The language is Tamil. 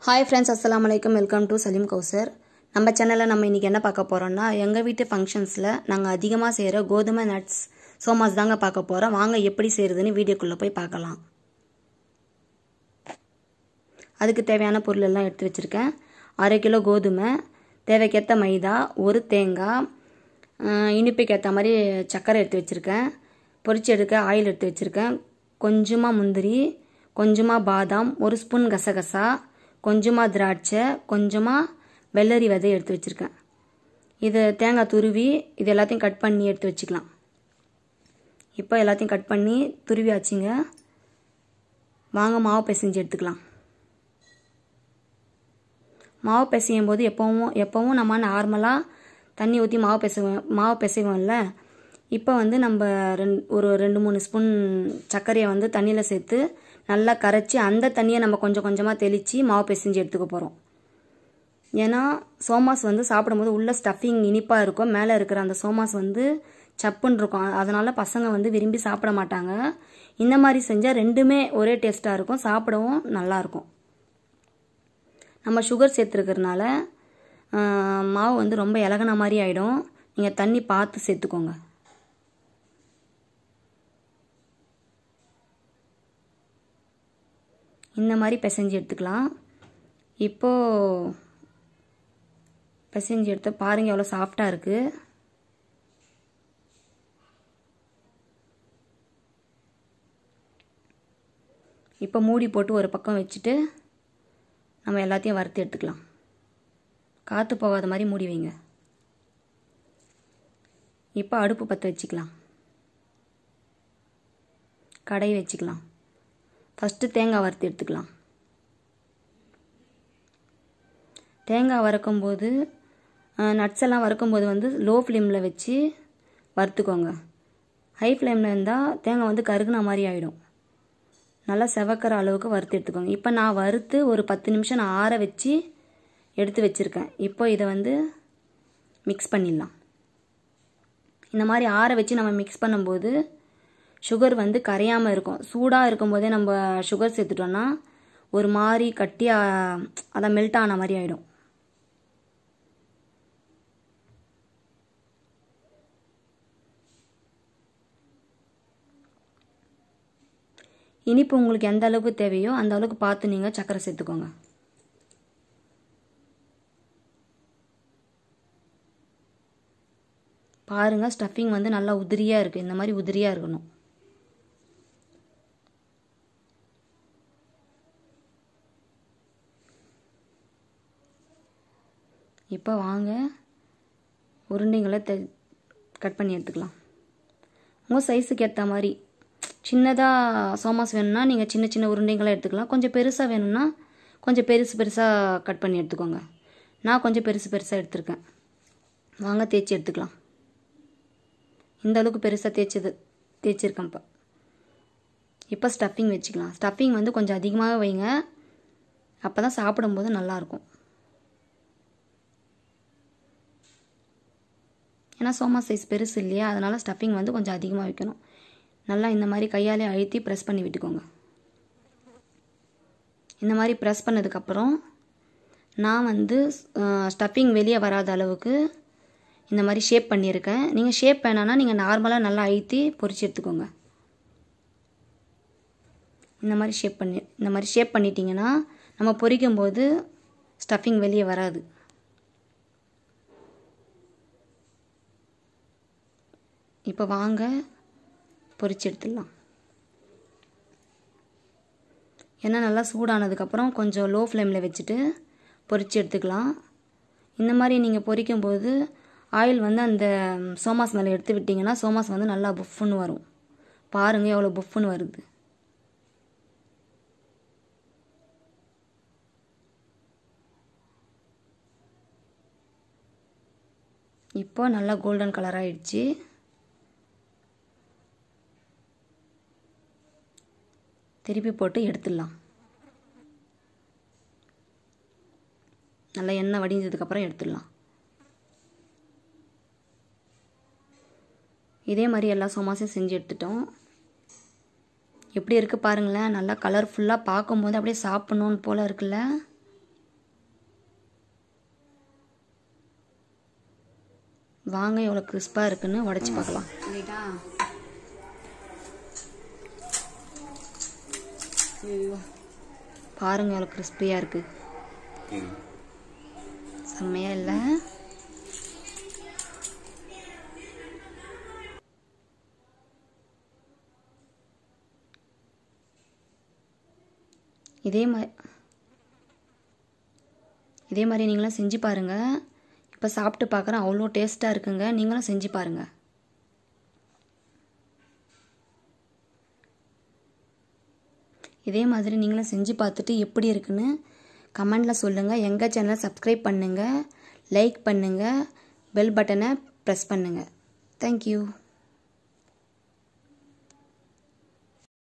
ஹாய் ஃப்ரெண்ட்ஸ் அஸ்ஸலாமு அலைக்கும் வெல்கம் டு சலீம் கௌசர் நம்ம சேனலில் நம்ம இன்றைக்கி என்ன பார்க்க போகிறோம்னா எங்கள் வீட்டு ஃபங்க்ஷன்ஸில் நாங்கள் அதிகமாக செய்கிற கோதுமை நட்ஸ் சோமாஸ் தாங்க பார்க்க போகிறோம் வாங்க எப்படி செய்கிறதுன்னு வீடியோக்குள்ளே போய் பார்க்கலாம் அதுக்கு தேவையான பொருள் எல்லாம் எடுத்து வச்சுருக்கேன் அரை கிலோ கோதுமை தேவைக்கேற்ற மைதா ஒரு தேங்காய் அஹ், இனிப்புக்கு ஏற்ற மாதிரி சர்க்கரை எடுத்து வச்சுருக்கேன் பொரிச்சு எடுக்க ஆயில் எடுத்து வச்சுருக்கேன் கொஞ்சமாக முந்திரி கொஞ்சமாக பாதாம் ஒரு ஸ்பூன் கசகசா கொஞ்சமாக திராட்சை கொஞ்சமாக வெள்ளரி விதை எடுத்து வச்சுருக்கேன் இது தேங்காய் துருவி இது எல்லாத்தையும் கட் பண்ணி எடுத்து வச்சுக்கலாம் இப்போ எல்லாத்தையும் கட் பண்ணி துருவி ஆச்சுங்க வாங்க மாவு பிசைஞ்சு எடுத்துக்கலாம் மாவு பிசையும் போது எப்போவும் எப்போவும் நம்ம நார்மலாக தண்ணி ஊற்றி மாவு பிசைவோம் மாவு பிசைவோம்ல இப்போ வந்து நம்ம ரெண்டு ஒரு ரெண்டு மூணு ஸ்பூன் சர்க்கரையை வந்து தண்ணியில் சேர்த்து நல்லா கரைச்சி அந்த தண்ணியை நம்ம கொஞ்சம் கொஞ்சமாக தெளித்து மாவு பிசைஞ்சு எடுத்துக்க போகிறோம் ஏன்னா சோமாஸ் வந்து சாப்பிடும்போது உள்ள ஸ்டஃபிங் இனிப்பாக இருக்கும் மேலே இருக்கிற அந்த சோமாஸ் வந்து சப்புன்னு இருக்கும் அதனால பசங்க வந்து விரும்பி சாப்பிட மாட்டாங்க இந்த மாதிரி செஞ்சால் ரெண்டுமே ஒரே டேஸ்ட்டாக இருக்கும் சாப்பிடவும் நல்லாயிருக்கும் நம்ம சுகர் சேர்த்துருக்கறனால ஆஹ், மாவு வந்து ரொம்ப இலகுன மாதிரி ஆகிடும் நீங்கள் தண்ணி பார்த்து சேர்த்துக்கோங்க இந்த மாதிரி பிசைஞ்சு எடுத்துக்கலாம் இப்போது பிசைஞ்சு எடுத்து பாருங்கள் எவ்வளோ சாஃப்டாக இருக்குது இப்போ மூடி போட்டு ஒரு பக்கம் வச்சுட்டு நம்ம எல்லாத்தையும் வறுத்து எடுத்துக்கலாம் காற்று போகாத மாதிரி மூடி வைங்க இப்போ அடுப்பு பற்ற வச்சுக்கலாம் கடாய் வச்சுக்கலாம் ஃபஸ்ட்டு தேங்காய் வறுத்து எடுத்துக்கலாம் தேங்காய் வறுக்கும்போது நட்ஸ் எல்லாம் வறுக்கும்போது வந்து லோ ஃப்ளேமில் வச்சு வறுத்துக்கோங்க ஹை ஃப்ளேமில் இருந்தால் தேங்காய் வந்து கருகுன மாதிரி ஆகிடும் நல்லா செவக்கிற அளவுக்கு வறுத்து எடுத்துக்கோங்க இப்போ நான் வறுத்து ஒரு பத்து நிமிஷம் நான் ஆற வச்சு எடுத்து வச்சுருக்கேன் இப்போ இதை வந்து மிக்ஸ் பண்ணிடலாம் இந்த மாதிரி ஆற வச்சு நம்ம மிக்ஸ் பண்ணும்போது சுகர் வந்து கரையாமல் இருக்கும் சூடாக இருக்கும்போதே நம்ம சுகர் சேர்த்துட்டோன்னா ஒரு மாதிரி கட்டியாக அதான் மெல்ட் ஆன மாதிரி ஆகிடும் இனிப்பு உங்களுக்கு எந்த அளவுக்கு தேவையோ அந்த அளவுக்கு பார்த்து நீங்கள் சர்க்கரை சேர்த்துக்கோங்க பாருங்கள் ஸ்டஃபிங் வந்து நல்லா உதிரியாக இருக்குது இந்த மாதிரி உதிரியாக இருக்கணும் இப்போ வாங்க உருண்டைங்களை தெ கட் பண்ணி எடுத்துக்கலாம் உங்கள் சைஸுக்கு ஏற்ற மாதிரி சின்னதாக சோமாஸ் வேணும்னா நீங்கள் சின்ன சின்ன உருண்டைங்களை எடுத்துக்கலாம் கொஞ்சம் பெருசாக வேணும்னா கொஞ்சம் பெருசு பெருசாக கட் பண்ணி எடுத்துக்கோங்க நான் கொஞ்சம் பெருசு பெருசாக எடுத்திருக்கேன் வாங்க தேய்ச்சி எடுத்துக்கலாம் இந்த அளவுக்கு பெருசாக தேய்ச்சது தேய்ச்சிருக்கேன் இப்போ இப்போ ஸ்டஃபிங் வச்சுக்கலாம் ஸ்டஃபிங் வந்து கொஞ்சம் அதிகமாக வைங்க அப்போ தான் சாப்பிடும்போது நல்லாயிருக்கும் ஏன்னா சோமா சைஸ் பெருசு இல்லையா அதனால் ஸ்டஃபிங் வந்து கொஞ்சம் அதிகமாக வைக்கணும் நல்லா இந்த மாதிரி கையாலே அழுத்தி ப்ரெஸ் பண்ணி விட்டுக்கோங்க இந்த மாதிரி ப்ரெஸ் பண்ணதுக்கப்புறம் நான் வந்து ஸ்டஃபிங் வெளியே வராத அளவுக்கு இந்த மாதிரி ஷேப் பண்ணியிருக்கேன் நீங்கள் ஷேப் வேணான்னா நீங்கள் நார்மலாக நல்லா அழுத்தி பொரிச்சு எடுத்துக்கோங்க இந்த மாதிரி ஷேப் பண்ணி இந்த மாதிரி ஷேப் பண்ணிட்டீங்கன்னா நம்ம பொரிக்கும் போது ஸ்டஃபிங் வெளியே வராது இப்போ வாங்க பொரிச்சு எடுத்துடலாம் எண்ணெய் நல்லா சூடானதுக்கப்புறம் கொஞ்சம் லோ ஃப்ளேமில் வச்சுட்டு பொரிச்சு எடுத்துக்கலாம் இந்த மாதிரி நீங்கள் பொரிக்கும்போது ஆயில் வந்து அந்த சோமாஸ் மேலே எடுத்து விட்டிங்கன்னா சோமாஸ் வந்து நல்லா புஃப்னு வரும் பாருங்கள் எவ்வளோ புஃப்னு வருது இப்போ நல்லா கோல்டன் கலர் ஆயிடுச்சு திருப்பி போட்டு எடுத்துடலாம் நல்லா எண்ணெய் வடிஞ்சதுக்கப்புறம் எடுத்துடலாம் இதே மாதிரி எல்லா சோமாஸையும் செஞ்சு எடுத்துட்டோம் எப்படி இருக்குது பாருங்களேன் நல்லா கலர்ஃபுல்லாக பார்க்கும்போது அப்படியே சாப்பிட்ணுன்னு போல் இருக்குல்ல வாங்க எவ்வளோ கிறிஸ்பாக இருக்குன்னு உடச்சி பார்க்கலாம் ரைட்டா ஐயோ பாருங்க எவ்வளோ கிறிஸ்பியாக இருக்குது ம். செம்மையா இல்லை இதே மாதிரி இதே மாதிரி நீங்களும் செஞ்சு பாருங்கள் இப்போ சாப்பிட்டு பார்க்குறேன் அவ்வளோ டேஸ்ட்டாக இருக்குங்க நீங்களும் செஞ்சு பாருங்கள் இதே மாதிரி நீங்களும் செஞ்சு பார்த்துட்டு எப்படி இருக்குன்னு கமெண்டில் சொல்லுங்கள் எங்கள் சேனலை சப்ஸ்கிரைப் பண்ணுங்கள் லைக் பண்ணுங்கள் பெல் பட்டனை ப்ரெஸ் பண்ணுங்கள் தேங்க்யூ